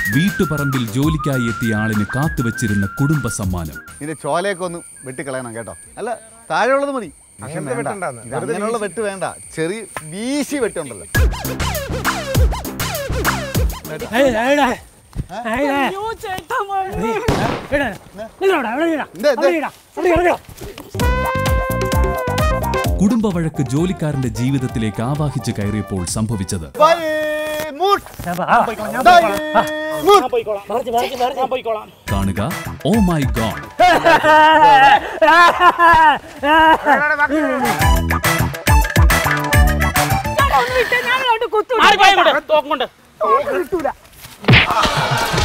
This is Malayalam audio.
വീട്ടുപറമ്പിൽ ജോലിക്കായി എത്തിയ ആളിന് കാത്തുവച്ചിരുന്ന കുടുംബ സമ്മാനം ഇതിന്റെ ചോലയൊക്കെ ഒന്ന് വെട്ടിക്കളയണം കേട്ടോ അല്ല താഴെയുള്ളത് മതി പക്ഷെ അങ്ങനത്തെ വേണ്ട. വെട്ടുണ്ടാന്ന്. ഇത് അങ്ങനെയുള്ള വെട്ട് വേണ്ട ചെറിയ വീശി വെട്ടുണ്ടല്ലോ അയ്യോ ചേട്ടാ മതി. എന്താ, എന്താ? കുടുംബ വഴക്ക് ജോലിക്കാരന്റെ ജീവിതത്തിലേക്ക് ആവാഹിച്ചു കയറിയപ്പോൾ സംഭവിച്ചത് വൈമുട്ട്. വൈമുട്ട്. കാണുക ഓ മൈ ഗോഡ് ചേട്ടാ, ഒന്ന് വിട്ടേ, ഞാൻ അങ്ങോട്ട് കുത്തൂല. ആര് പോയി അങ്ങോട്ട്? തോക്കും കൊണ്ട്.